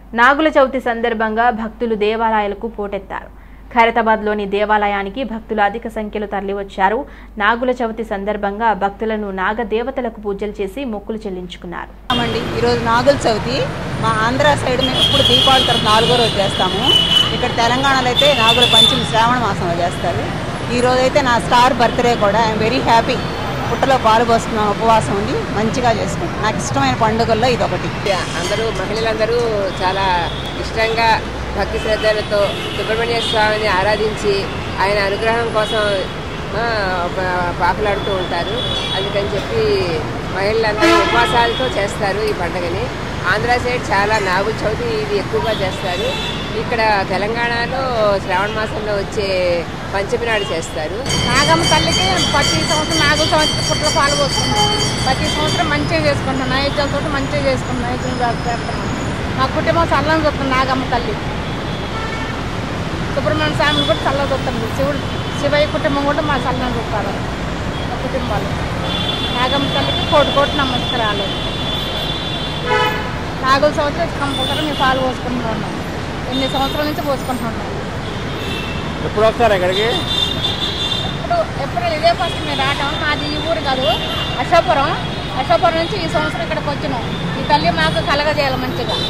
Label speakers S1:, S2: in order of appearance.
S1: నాగుల చవితి సందర్భంగా భక్తులు దేవాలయాలకు పోటెత్తారు ఖైరతాబాద్లోని దేవాలయానికి భక్తులు అధిక సంఖ్యలో తరలివచ్చారు నాగుల చవితి సందర్భంగా భక్తులను నాగ దేవతలకు పూజలు చేసి మొక్కులు చెల్లించుకున్నారు
S2: అండి ఈరోజు నాగుల చవితి మా ఆంధ్ర సైడ్ మేము ఇప్పుడు దీపావళి తర్వాత నాలుగో రోజు చేస్తాము ఇక్కడ తెలంగాణలో అయితే నాగుల పంచమి శ్రావణ మాసంలో చేస్తారు ఈ రోజు అయితే నా స్టార్ బర్త్డే కూడా ఐఎమ్ వెరీ హ్యాపీ పుట్టలో పాలు పోసుకున్నాను ఉపవాసం ఉండి మంచిగా చేసుకుంటాను నాకు ఇష్టమైన పండుగల్లో ఇది ఒకటి
S3: అందరూ మహిళలందరూ చాలా ఇష్టంగా భక్తి శ్రద్ధలతో సుబ్రహ్మణ్య స్వామిని ఆరాధించి ఆయన అనుగ్రహం కోసం ఆ, ప- పాకులాడుతూ ఉంటారు అందుకని చెప్పి మహిళలందరూ ఉపవాసాలతో చేస్తారు ఈ పండుగని ఆంధ్ర సైడ్ చాలా నాగుల చవితి ఇది ఎక్కువగా చేస్తారు ఇక్కడ తెలంగాణలో శ్రావణ మాసంలో వచ్చే పంచమి నాడు చేస్తారు
S4: నాగమ్మ తల్లికి ప్రతి సంవత్సరం నాగుల సంవత్సరం పుట్ల పాలు పోసుకుంటాం ప్రతి సంవత్సరం మంచిగా చేసుకుంటాం నైవేద్యాలతో మంచిగా చేసుకుంటాం నైవేద్యం చేస్తాం మా కుటుంబం చల్లని చూస్తుంది నాగమ్మ తల్లి సుబ్రహ్మణ్య స్వామిని కూడా చల్లగా చూస్తుంది శివుడు శివయ్య కుటుంబం కూడా మా చల్లని చూస్తారు మా కుటుంబాలు నాగమ్మ తల్లికి కోటి కోటి నమస్కారాలు నాగుల సంవత్సరం కంపల్సరీ మేము పాలు పోసుకుంటున్నాం ఎన్ని సంవత్సరాల నుంచి పోసుకుంటున్నాం
S5: ఎప్పుడు వస్తారు ఇక్కడికి
S4: ఇప్పుడు ఎప్పుడు ఇదే ఫస్ట్ మేము రావటం మాది ఈ ఊరు కాదు అశోపురం అశోపురం నుంచి ఈ సంవత్సరం ఇక్కడికి వచ్చినాం ఈ తల్లి మాకు కలగజేయాలి మంచిగా